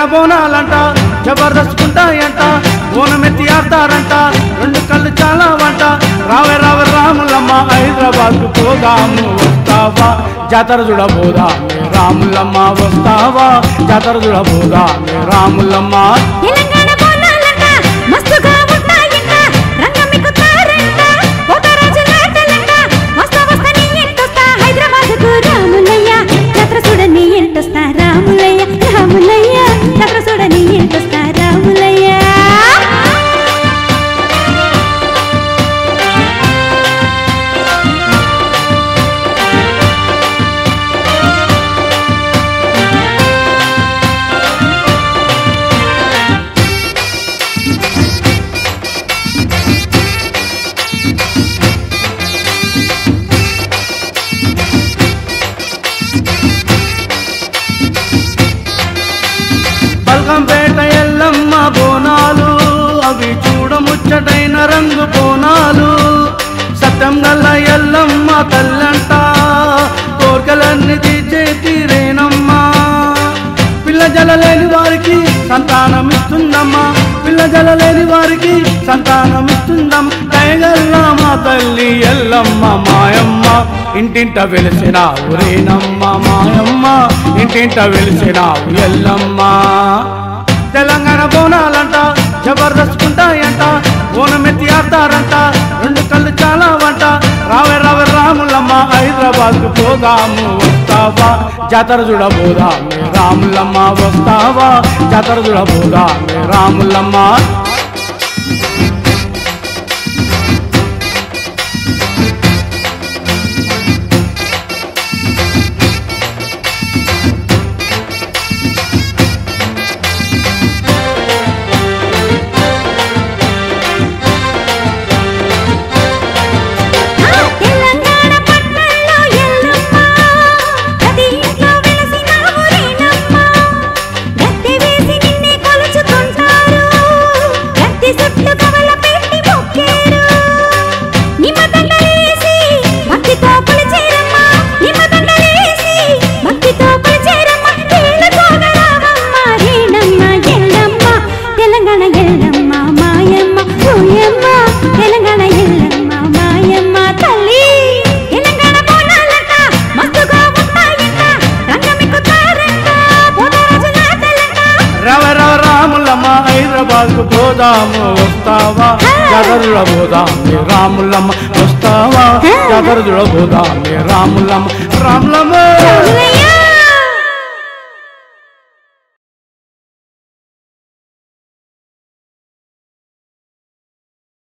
బోనాలంట జబర్దస్తుకుంటాయంట బోనమెత్తి ఆడతారంట రెండు కళ్ళు చాలా వంట రావే రావే రాములమ్మ హైదరాబాద్ పోదాము వస్తావా జాతర చూడబోదా రాములమ్మ వస్తావా జాతర చూడబోదా రాములమ్మ తెలంగాణ బోనాలంట మస్తుగా ఉంటాయంట రంగమిక్కుతారంట పోతరాజులాటలంట వస్తా వస్తా నీ ఎంటొస్తా హైదరాబాద్కు రాములయ్య జాతర చూడని ఎంటొస్తా రాములయ్య రాములయ్య జాతర చూడని ఎంటొస్తా రాములయ్య బల్కంపేట ఎల్లమ్మ బోనాలు అవి చూడముచ్చటైన రంగు బోనాలు సత్యం గల్ల ఎల్లమ్మ తల్లంట కోరికలన్నీ తీర్చే తీరేనమ్మా పిల్ల జల లేని వారికి సంతానం ఇస్తుందమ్మా పిల్ల జల లేని వారికి సంతానం ఇస్తుందమ్మ దయగల్ల మా తల్లి ఎల్లమ్మ మాయమ్మ ఇంటింట వెలిసిన ఊరేనమ్మ మాయమ్మ ఇంటింట వెలిసిన ఎల్లమ్మ తెలంగాణ బోనాలంట జబర్దస్తుకుంటాయంట బోనమెత్తి ఆడతారంట రెండు కళ్ళు చాలా వంట రావే రావే రాములమ్మ హైదరాబాద్ పోదాము వస్తావా జాతర చూడబోదా రాములమ్మ వస్తావా జాతర చూడబోదా రాములమ్మ ఆ తెలంగాణ పట్టణంలో ఎల్లమ్మ ప్రతి ఇంట్లో వెలసిన ఊరేనమ్మ గద్దె వేసి నిన్నే కొలుచుకుంటారు గద్దె చుట్టూ కవల పెట్టి మొక్కేరు నిమ్మదండలేసి భక్తితో కొలిచేరమ్మ నిమ్మదండలేసి భక్తితో కొలిచేరమ్మ ఏళ్ళతోన రామమ్మ రేణమ్మ ఎల్లమ్మ తెలంగాణ ఎల్లమ్మ మాయమ్మ ఓయమ్మ తెలంగాణ ఎల్లమ్మ మాయమ్మ తల్లి తెలంగాణ బోనాలంట మస్తుగా ఉంటాయంట రంగమిక్కుతారంట పోతరాజులాటలంట రవ రవ రాములమ్మ హైదరాబాద్ కు పోదాము వస్తావా జాతరలో పోదాము రాములమ్మ వస్తావా జాతరలో పోదాము రాములమ్మ రాములమ్మ రాములయ్య